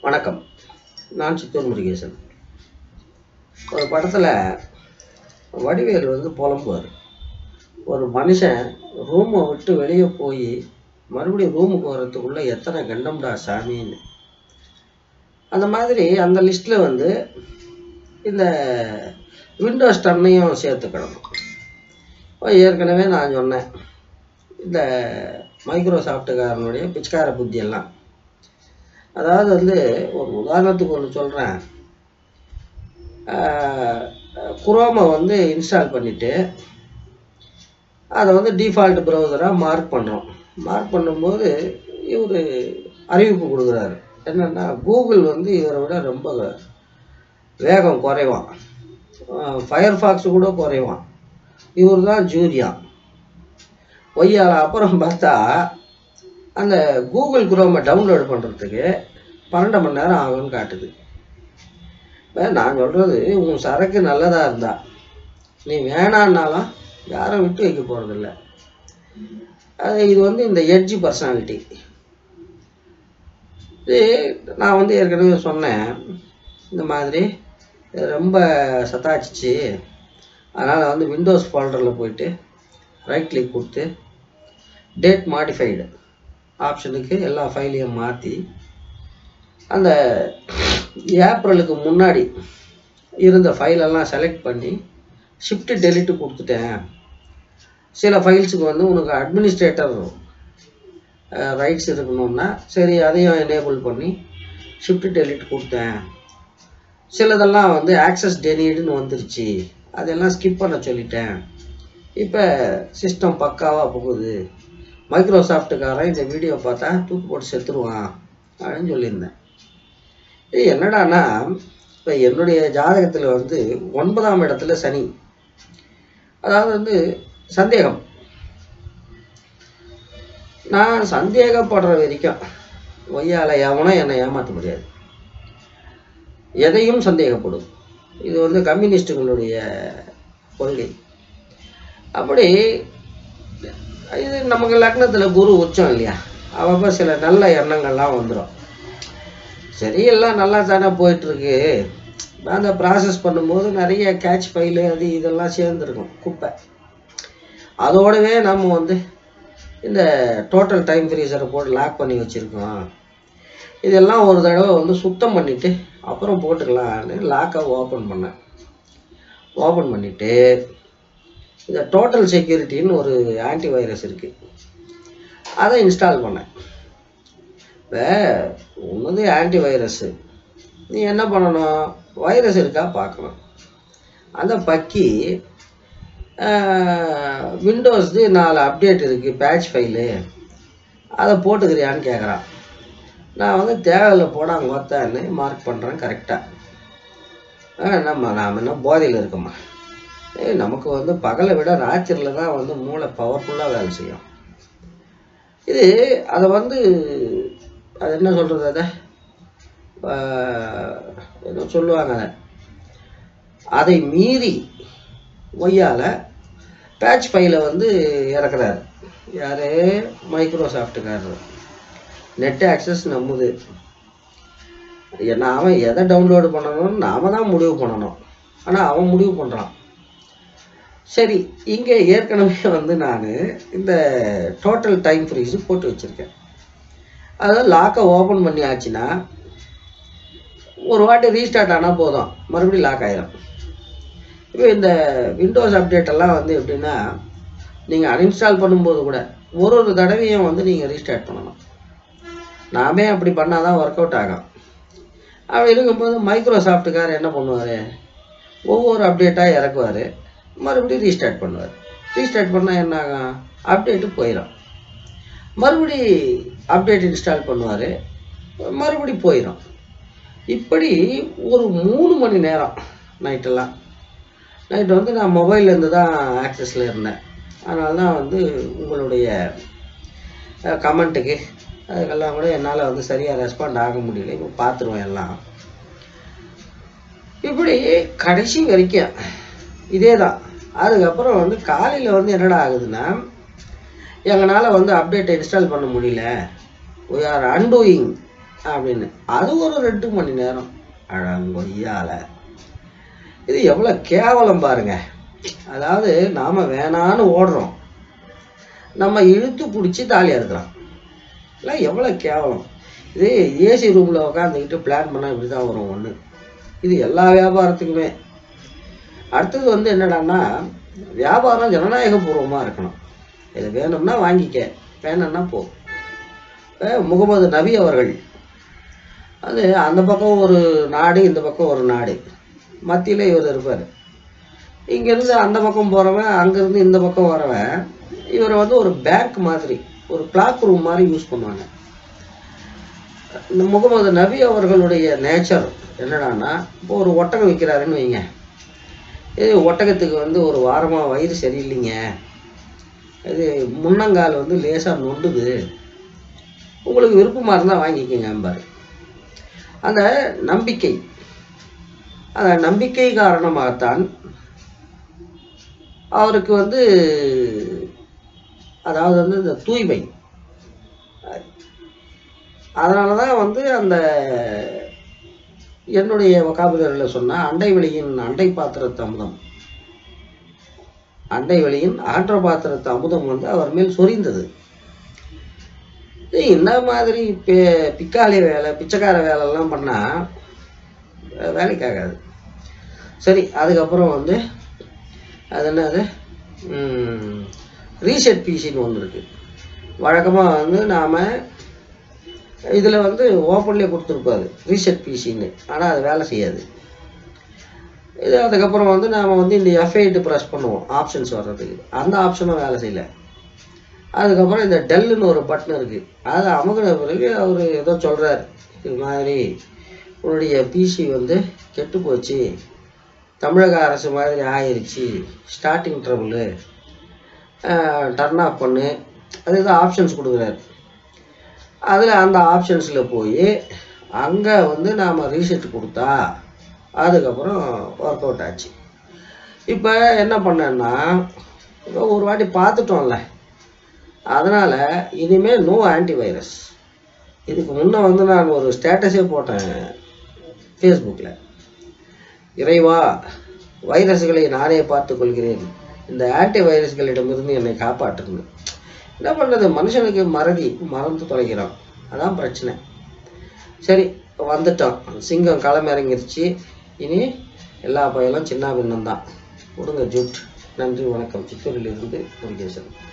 வணக்கம் நான் சித்தூர் முருகேசன் ஒரு படத்தில் வடிவேல் வந்து புலம்புவார் ஒரு மனுஷன் ரூமை விட்டு வெளியே போய் மறுபடியும் ரூமுக்கு வர்றதுக்குள்ளே எத்தனை கண்டம்டா சாமின்னு அந்த மாதிரி அந்த லிஸ்ட்டில் வந்து இந்த விண்டோஸ் டன்னையும் சேர்த்துக்கிடணும் இப்போ ஏற்கனவே நான் சொன்னேன் இந்த மைக்ரோசாஃப்ட்டுக்காரனுடைய பிச்சைக்கார புத்தியெல்லாம் அதாவது வந்து ஒரு உதாரணத்துக்கு ஒன்று சொல்கிறேன் குரோமை வந்து இன்ஸ்டால் பண்ணிவிட்டு அதை வந்து டிஃபால்ட் ப்ரௌசராக மார்க் பண்ணுறோம் மார்க் பண்ணும்போது இவர் அறிவிப்பு கொடுக்குறாரு என்னென்னா கூகுள் வந்து இவரை விட ரொம்ப வேகம் குறைவான் ஃபயர் ஃபாக்ஸ் கூட குறைவான் இவர் தான் ஜூரியா ஒய்யால அப்புறம் பார்த்தா அந்த கூகுள் குரோமை டவுன்லோட் பண்ணுறதுக்கு பன்னெண்டு மணி நேரம் ஆகும்னு காட்டுது இப்போ நான் சொல்கிறது உன் சரக்கு நல்லதாக இருந்தா நீ வேணான்னாலும் யாரும் விட்டு வைக்க போகிறதில்ல அது இது வந்து இந்த எட்ஜி பர்சனாலிட்டி இது நான் வந்து ஏற்கனவே சொன்னேன் இந்த மாதிரி ரொம்ப சத்தாச்சிச்சு அதனால் வந்து விண்டோஸ் ஃபோல்டரில் போயிட்டு ரைட் கிளிக் கொடுத்து டேட் மாடிஃபைடு ஆப்ஷனுக்கு எல்லா ஃபைலையும் மாற்றி அந்த ஏப்ரலுக்கு முன்னாடி இருந்த ஃபைலெல்லாம் செலக்ட் பண்ணி ஷிஃப்ட் டெலிட்டு கொடுத்துட்டேன் சில ஃபைல்ஸுக்கு வந்து உனக்கு அட்மினிஸ்ட்ரேட்டர் ரைட்ஸ் இருக்கணும்னா சரி அதையும் எனேபிள் பண்ணி ஷிஃப்ட் டெலிட் கொடுத்தேன் சிலதெல்லாம் வந்து ஆக்சஸ் டெனிடுன்னு வந்துருச்சு அதெல்லாம் ஸ்கிப் பண்ண சொல்லிட்டேன் இப்போ சிஸ்டம் பக்காவாக போகுது மைக்ரோசாஃப்ட்டுக்காரன் இந்த வீடியோ பார்த்தா தூக்கு போட்டு செத்துருவான் அப்படின்னு சொல்லியிருந்தேன் இது என்னடானா இப்போ என்னுடைய ஜாதகத்தில் வந்து ஒன்பதாம் இடத்துல சனி அதாவது வந்து சந்தேகம் நான் சந்தேகப்படுற வரைக்கும் ஒய்யால எவனும் என்னை ஏமாற்ற முடியாது எதையும் சந்தேகப்படும் இது வந்து கம்யூனிஸ்டுகளுடைய கொள்கை அப்படி இது நமக்கு லக்னத்தில் குரு உச்சம் இல்லையா அப்பப்போ சில நல்ல எண்ணங்கள்லாம் வந்துடும் சரி எல்லாம் நல்லா தானே போயிட்டுருக்கு அந்த ப்ராசஸ் பண்ணும்போது நிறைய கேட்ச் ஃபைலு அது இதெல்லாம் சேர்ந்துருக்கும் குப்பை அதோடவே நம்ம வந்து இந்த டோட்டல் டைம் ஃப்ரீசரை போட்டு லாக் பண்ணி வச்சுருக்கோம் இதெல்லாம் ஒரு தடவை வந்து சுத்தம் பண்ணிவிட்டு அப்புறம் போட்டுக்கலான்னு லாக்கை ஓப்பன் பண்ணேன் ஓப்பன் பண்ணிவிட்டு இந்த டோட்டல் செக்யூரிட்டின்னு ஒரு ஆன்டி வைரஸ் இருக்குது அதை இன்ஸ்டால் பண்ணேன் இப்போ ஒன்றுது ஆன்டி வைரஸ்ஸு நீ என்ன பண்ணணும் வைரஸ் இருக்கா பார்க்கணும் அந்த பக்கி விண்டோஸ்து நாலு அப்டேட் இருக்குது பேட்ச் ஃபைலு அதை போட்டுக்கிறியான்னு கேட்குறான் நான் வந்து தேவையில்லை போடாங்க மொத்தான்னு மார்க் பண்ணுறேன் கரெக்டாக நம்ம நாம் என்ன போதையில் இருக்கோமா ஏய் நமக்கு வந்து பகலை விட ராத்திரியில் தான் வந்து மூளை பவர்ஃபுல்லாக வேலை செய்யும் இது அதை வந்து அது என்ன சொல்கிறது அதை ஏதோ சொல்லுவாங்க அதை அதை மீறி ஒய்யால் பேட்ச் ஃபைலை வந்து இறக்குறாரு யார் மைக்ரோசாஃப்ட்டுக்காரர் நெட் ஆக்சஸ் நம்முது நாம் எதை டவுன்லோடு பண்ணணும்னு நாம் தான் முடிவு பண்ணணும் ஆனால் அவன் முடிவு பண்ணுறான் சரி இங்கே ஏற்கனவே வந்து நான் இந்த டோட்டல் டைம் ஃப்ரீஸு போட்டு வச்சுருக்கேன் அதாவது லாக்கை ஓப்பன் பண்ணி ஆச்சுன்னா ஒரு வாட்டி ரீஸ்டார்ட் ஆனால் போதும் மறுபடியும் லாக் ஆயிரும் இப்போ இந்த விண்டோஸ் அப்டேட் எல்லாம் வந்து எப்படின்னா நீங்கள் அன்இன்ஸ்டால் பண்ணும்போது கூட ஒரு ஒரு தடவையும் வந்து நீங்கள் ரீஸ்டார்ட் பண்ணணும் நாமே அப்படி பண்ணால் தான் ஒர்க் அவுட் ஆகும் அப்படி இருக்கும்போது மைக்ரோசாஃப்ட்டுக்கார் என்ன பண்ணுவார் ஒவ்வொரு அப்டேட்டாக இறக்குவார் மறுபடியும் ரீஸ்டார்ட் பண்ணுவார் ரீஸ்டார்ட் பண்ணால் என்ன ஆகும் அப்டேட்டு போயிடும் மறுபடி அப்டேட் இன்ஸ்டால் பண்ணுவார் மறுபடி போயிடும் இப்படி ஒரு மூணு மணி நேரம் நைட்டெல்லாம் நைட்டு வந்து நான் மொபைல்லேருந்து தான் ஆக்சஸில் இருந்தேன் அதனால தான் வந்து உங்களுடைய கமெண்ட்டுக்கு அதுக்கெல்லாம் கூட என்னால் வந்து சரியாக ரெஸ்பாண்ட் ஆக முடியல இப்போ பார்த்துருவேன் எல்லாம் இப்படி கடைசி வரைக்கும் இதே தான் அதுக்கப்புறம் வந்து காலையில் வந்து என்னடா ஆகுதுன்னா எங்களால் வந்து அப்டேட்டை இன்ஸ்டால் பண்ண முடியல we ஆர் அன்டூயிங் அப்படின்னு அது ஒரு ரெண்டு மணி நேரம் அழங்கொய்யால இது எவ்வளோ கேவலம் பாருங்க அதாவது நாம் வேணான்னு ஓடுறோம் நம்ம இழுத்து பிடிச்சி தாலியாக இருக்கிறோம் இல்லை எவ்வளோ கேவலம் இது ஏசி ரூமில் உட்காந்துக்கிட்டு பிளான் பண்ணால் இப்படி தான் வரும் ஒன்று இது எல்லா வியாபாரத்துக்குமே அடுத்தது வந்து என்னடான்னா வியாபாரம் ஜனநாயகபூர்வமாக இருக்கணும் இது வேணும்னா வாங்கிக்க வேணும்னா போ இப்ப முகமது நபி அவர்கள் அது அந்த பக்கம் ஒரு நாடு இந்த பக்கம் ஒரு நாடு மத்தியில் இவர் இருப்பார் இங்கேருந்து அந்த பக்கம் போகிறவன் அங்கேருந்து இந்த பக்கம் வரவன் இவரை வந்து ஒரு பேங்க் மாதிரி ஒரு கிளாக் ரூம் மாதிரி யூஸ் பண்ணுவாங்க இந்த முகமது நபி அவர்களுடைய நேச்சர் என்னடான்னா இப்போ ஒரு ஒட்டகம் விற்கிறாருன்னு வைங்க இது ஒட்டகத்துக்கு வந்து ஒரு வாரமாக வயிறு சரியில்லைங்க இது முன்னங்கால் வந்து லேசாக நொண்டுது உங்களுக்கு விருப்பமாக இருந்தால் வாங்கிக்கங்கம்பாரு அந்த நம்பிக்கை அந்த நம்பிக்கை காரணமாகத்தான் அவருக்கு வந்து அதாவது வந்து இந்த தூய்மை அதனால தான் வந்து அந்த என்னுடைய வொக்காபுலரியில் சொன்னால் அண்டை வெளியின் அண்டை பாத்திரத்து அமுதம் அண்டை வெளியின் ஆற்ற பாத்திரத்து அமுதம் வந்து அவர் மேல் சொரிந்தது இது இந்த மாதிரி பி பிக்காளி வேலை பிச்சைக்கார வேலைலாம் பண்ணால் வேலைக்காகாது சரி அதுக்கப்புறம் வந்து அது என்னது ரீசெட் பிசின்னு ஒன்று இருக்குது வழக்கமாக வந்து நாம் இதில் வந்து ஓப்பன்லேயே கொடுத்துருப்பாரு ரீசெட் பிசின்னு ஆனால் அது வேலை செய்யாது இது அதுக்கப்புறம் வந்து நாம் வந்து இந்த எஃப்ஐட்டு ப்ரெஸ் பண்ணுவோம் ஆப்ஷன்ஸ் வர்றதுக்கு அந்த ஆப்ஷனும் வேலை செய்யல அதுக்கப்புறம் இந்த டெல்லுன்னு ஒரு பட்டன் இருக்குது அதை அமுகின பிறகு அவர் ஏதோ சொல்கிறார் இது மாதிரி உன்னுடைய பிசி வந்து கெட்டு போச்சு தமிழக அரசு மாதிரி ஆயிருச்சு ஸ்டார்டிங் ட்ரபுளு டர்ன் ஆஃப் பண்ணு அது ஏதோ ஆப்ஷன்ஸ் கொடுக்குறாரு அதில் அந்த ஆப்ஷன்ஸில் போய் அங்கே வந்து நாம் ரீசெட் கொடுத்தா அதுக்கப்புறம் ஒர்க் அவுட் ஆச்சு இப்போ என்ன பண்ணேன்னா இப்போ ஒரு வாட்டி பார்த்துட்டோம்ல அதனால் இனிமேல் நோ ஆன்டிவைரஸ் இதுக்கு முன்னே வந்து நான் ஒரு ஸ்டேட்டஸே போட்டேன் ஃபேஸ்புக்கில் இறைவா வைரஸ்களை நானே பார்த்து கொள்கிறேன் இந்த ஆன்டி வைரஸ்களிடமிருந்து என்னை காப்பாற்றுங்க என்ன பண்ணுறது மனுஷனுக்கு மறதி மறந்து தொலைக்கிறான் அதான் பிரச்சனை சரி வந்துட்டோம் சிங்கம் களமிறங்கிருச்சு இனி எல்லா பயலும் சின்ன பின்னம் தான் விடுங்க ஜூட் நன்றி வணக்கம் சித்தூரிலிருந்து முருகேசன்